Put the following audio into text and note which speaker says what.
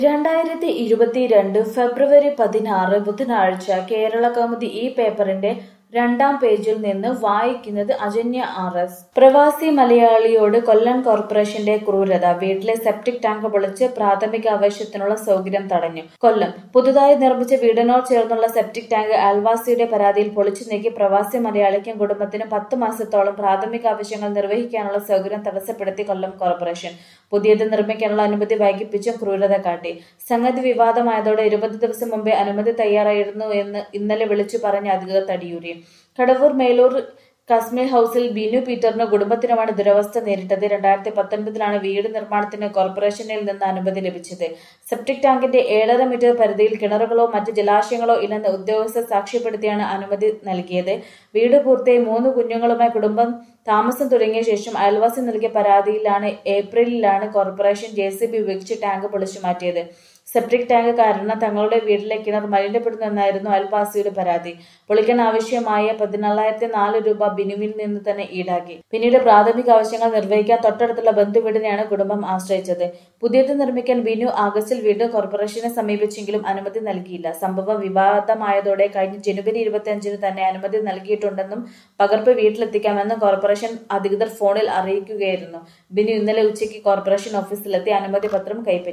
Speaker 1: രണ്ടായിരത്തി ഇരുപത്തിരണ്ട് ഫെബ്രുവരി പതിനാറ് ബുധനാഴ്ച കേരള കൗമുദി ഈ പേപ്പറിന്റെ രണ്ടാം പേജിൽ നിന്ന് വായിക്കുന്നത് അജന്യ ആർ എസ് പ്രവാസി മലയാളിയോട് കൊല്ലം കോർപ്പറേഷന്റെ ക്രൂരത വീട്ടിലെ സെപ്റ്റിക് ടാങ്ക് പൊളിച്ച് പ്രാഥമിക ആവശ്യത്തിനുള്ള സൗകര്യം തടഞ്ഞു കൊല്ലം പുതുതായി നിർമ്മിച്ച വീടിനോട് ചേർന്നുള്ള സെപ്റ്റിക് ടാങ്ക് അയൽവാസിയുടെ പരാതിയിൽ പൊളിച്ചു നീക്കി പ്രവാസി മലയാളിക്കും കുടുംബത്തിനും പത്ത് മാസത്തോളം പ്രാഥമിക ആവശ്യങ്ങൾ നിർവഹിക്കാനുള്ള സൗകര്യം തടസ്സപ്പെടുത്തി കൊല്ലം കോർപ്പറേഷൻ പുതിയത് നിർമ്മിക്കാനുള്ള അനുമതി വൈകിപ്പിച്ചും ക്രൂരത കാട്ടി സംഗതി വിവാദമായതോടെ ഇരുപത് ദിവസം മുമ്പേ അനുമതി തയ്യാറായിരുന്നു എന്ന് ഇന്നലെ വിളിച്ചു പറഞ്ഞ അധികൃതർ തടിയൂരി കടവൂർ മേലൂർ കശ്മീർ ഹൌസിൽ ബിനു പീറ്ററിന് കുടുംബത്തിനുമാണ് ദുരവസ്ഥ നേരിട്ടത് രണ്ടായിരത്തി പത്തൊൻപതിലാണ് വീട് നിർമ്മാണത്തിന് കോർപ്പറേഷനിൽ നിന്ന് അനുമതി ലഭിച്ചത് സെപ്റ്റിക് ടാങ്കിന്റെ ഏഴര മീറ്റർ പരിധിയിൽ കിണറുകളോ മറ്റ് ജലാശയങ്ങളോ ഇല്ലെന്ന് ഉദ്യോഗസ്ഥർ സാക്ഷ്യപ്പെടുത്തിയാണ് അനുമതി നൽകിയത് വീട് പൂർത്തിയായി മൂന്ന് കുഞ്ഞുങ്ങളുമായി കുടുംബം താമസം തുടങ്ങിയ ശേഷം അയൽവാസി നൽകിയ പരാതിയിലാണ് ഏപ്രിലിലാണ് കോർപ്പറേഷൻ ജെ സി ബി ഉപയോഗിച്ച് ടാങ്ക് പൊളിച്ചു മാറ്റിയത് സെപ്റ്റിക് ടാങ്ക് കാരണം തങ്ങളുടെ വീട്ടിലെ കിണർ മലിനപ്പെടുന്നെന്നായിരുന്നു അയൽവാസിയുടെ പരാതി പൊളിക്കാൻ ആവശ്യമായ പതിനാലായിരത്തി നാല് രൂപ ബിനുവിൽ നിന്ന് തന്നെ ഈടാക്കി പിന്നീട് പ്രാഥമിക ആവശ്യങ്ങൾ നിർവഹിക്കാൻ തൊട്ടടുത്തുള്ള ബന്ധുവീടിനെയാണ് കുടുംബം ആശ്രയിച്ചത് പുതിയത് നിർമ്മിക്കാൻ ബിനു ആഗസ്റ്റിൽ വീണ്ടും കോർപ്പറേഷനെ സമീപിച്ചെങ്കിലും അനുമതി നൽകിയില്ല സംഭവം വിവാദമായതോടെ കഴിഞ്ഞ ജനുവരി ഇരുപത്തിയഞ്ചിന് തന്നെ അനുമതി നൽകിയിട്ടുണ്ടെന്നും പകർപ്പ് വീട്ടിലെത്തിക്കാമെന്നും കോർപ്പറേഷൻ അധികൃതർ ഫോണിൽ അറിയിക്കുകയായിരുന്നു ബിനു ഇന്നലെ ഉച്ചയ്ക്ക് കോർപ്പറേഷൻ ഓഫീസിലെത്തി അനുമതി പത്രം കൈപ്പറ്റി